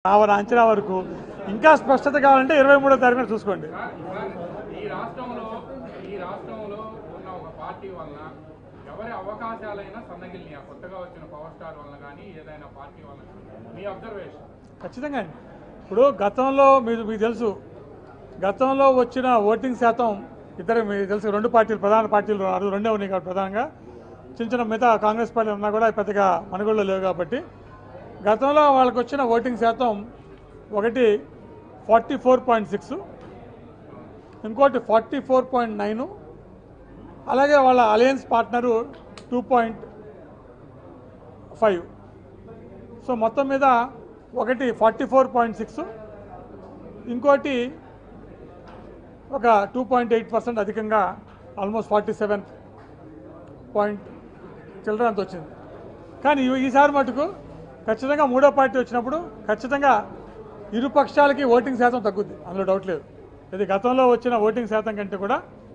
నా నా అంచనా వరకు ఇంకా స్పష్టత కావాలంటే ఇరవై మూడో తారీఖున చూసుకోండి ఈ రాష్ట్రంలో ఈ రాష్ట్రంలో ఉన్న ఒక పార్టీ వలన ఎవరి అవకాశాలైనా సన్నగిల్ని ఆ కొత్తగా వచ్చిన పవర్ స్టార్ వలన కానీ ఏదైనా పార్టీ వలన మీ అబ్జర్వేషన్ ఖచ్చితంగా అండి ఇప్పుడు గతంలో మీరు మీకు తెలుసు గతంలో వచ్చిన ఓటింగ్ శాతం ఇద్దరు మీకు తెలుసు రెండు పార్టీలు ప్రధాన పార్టీలు ఉన్నారు రెండే ఉన్నాయి కాబట్టి ప్రధానంగా చిన్న చిన్న మిగతా కాంగ్రెస్ పార్టీ ఉన్నా కూడా పెద్దగా మనుగోళ్ళు లేవు కాబట్టి గతంలో వాళ్ళకి వచ్చిన ఓటింగ్ శాతం ఒకటి ఫార్టీ ఫోర్ పాయింట్ సిక్స్ ఇంకోటి ఫార్టీ ఫోర్ పాయింట్ నైన్ అలాగే వాళ్ళ alliance partner two point five so మొత్తం మీద ఒకటి ఫార్టీ ఫోర్ పాయింట్ సిక్స్ ఇంకోటి ఒక టూ పాయింట్ ఎయిట్ పర్సెంట్ అధికంగా ఆల్మోస్ట్ ఫార్టీ సెవెన్ పాయింట్ చిల్లర అంత వచ్చింది కానీ ఈ- ఈసారి మటుకు ఖచ్చితంగా మూడో పార్టీ వచ్చినప్పుడు ఖచ్చితంగా ఇరు పక్షాలకి ఓటింగ్ శాతం తగ్గుద్ది అందులో డౌట్ లేదు ఇది గతంలో వచ్చిన ఓటింగ్ శాతం కంటే కూడా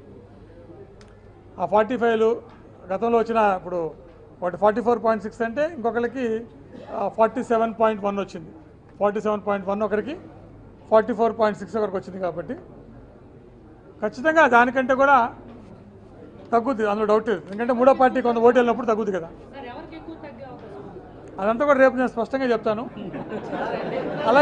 ఆ ఫార్టీ ఫైవ్లు గతంలో వచ్చిన ఇప్పుడు ఒకటి ఫార్టీ ఫోర్ పాయింట్ సిక్స్ అంటే ఇంకొకరికి ఫార్టీ సెవెన్ పాయింట్ వన్ వచ్చింది ఫార్టీ సెవెన్ పాయింట్ వన్ ఒకరికి ఫార్టీ ఫోర్ పాయింట్ సిక్స్ ఒకరికి వచ్చింది కాబట్టి ఖచ్చితంగా దానికంటే కూడా తగ్గుద్ది అందులో డౌట్ లేదు ఎందుకంటే మూడో పార్టీ కొంత ఓటు వెళ్ళినప్పుడు తగ్గుద్ది కదా సార్ ఎవరికి ఎక్కువ తగ్గే అవకాశం ఉంది అదంతా కూడా రేపు నేను స్పష్టంగా చెప్తాను అలాగే